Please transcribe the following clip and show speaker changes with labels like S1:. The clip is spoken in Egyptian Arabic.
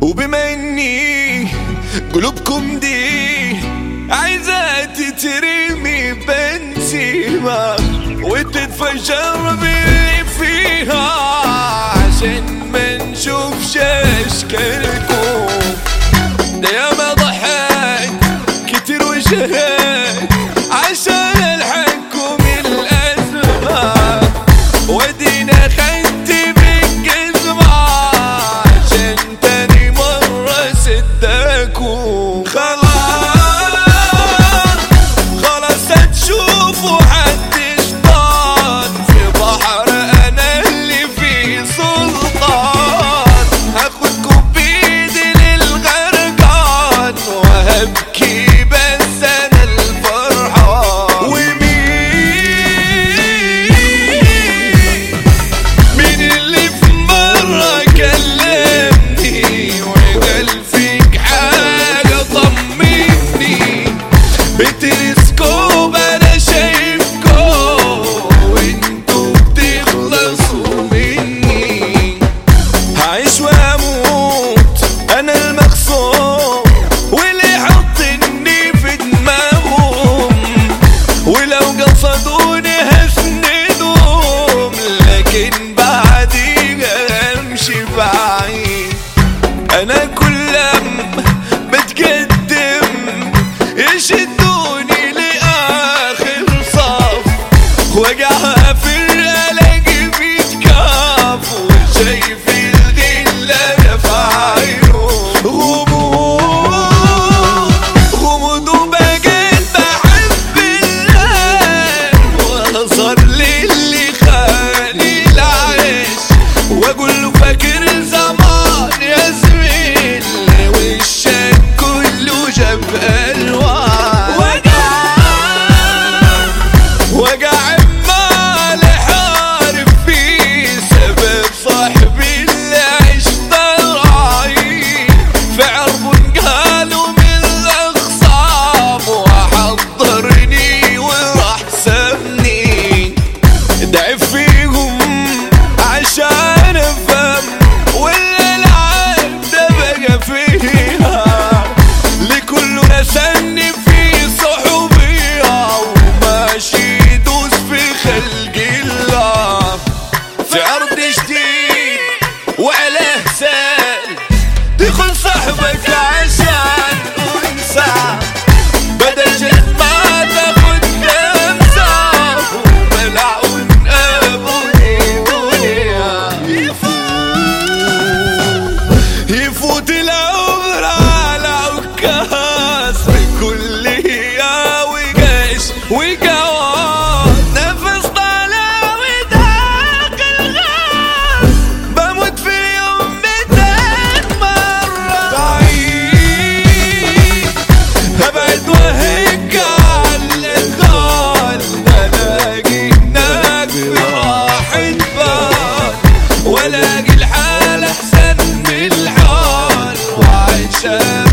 S1: وبما اني قلوبكم دي عايزة تترمي بنسيمة وتتفجر باللي فيها عشان ما نشوفش اشكالكم ده ياما ضحك كتير وشهد عشان الحقكم الازمه ودينا خدت بالجزمة عشان تاني مرة صدقكم خلاص خلاص هتشوفوا حد شطان في بحر انا اللي فيه سلطان هاخدكم بايدي للغرقان وهبكي بس انا الفرحان ومين مين اللي في مرة كلمني وقال فيك حاجة طمني بتلسكوب انا شايفكم وانتوا بتخلصوا مني هعيش واموت انا المقصود واللي يحطني في دماغهم ولو قصدوني هسندهم لكن بعديها امشي بعيد انا كل لما بتقدم يشدوني لاخر صف وجعها في الاقي بيتكاف وشايف الغلة في عينه غموض غموض وبقيت بحب الله وصار للي خاني العيش واقول له فاكر زمان يا زميل وشك كله جاب الوان وجع وجع عمال حارب فيه سبب صاحبي اللي عشت راعي في عرب قالوا من الاخصام وحضرني وراح سابني ضعف فيهم عشان افهم ولا العيب ده بقى فيها لكل نسني في صحوبية وماشي يدوس في خلق الله في عرض جديد وعلى سال تدخل صاحبك عشان انسى بدل جد ما تاخد خمسة وملعون ابو دنيا يفوت العمر على عكاز بكل هي وقش وقوات نفس طالع وداق الغاز بموت في اليوم ميتين مرة بعيد ابعد وهيك على الدار الاقي هناك راحة بال والاقي الحال احسن من الحال وعيشة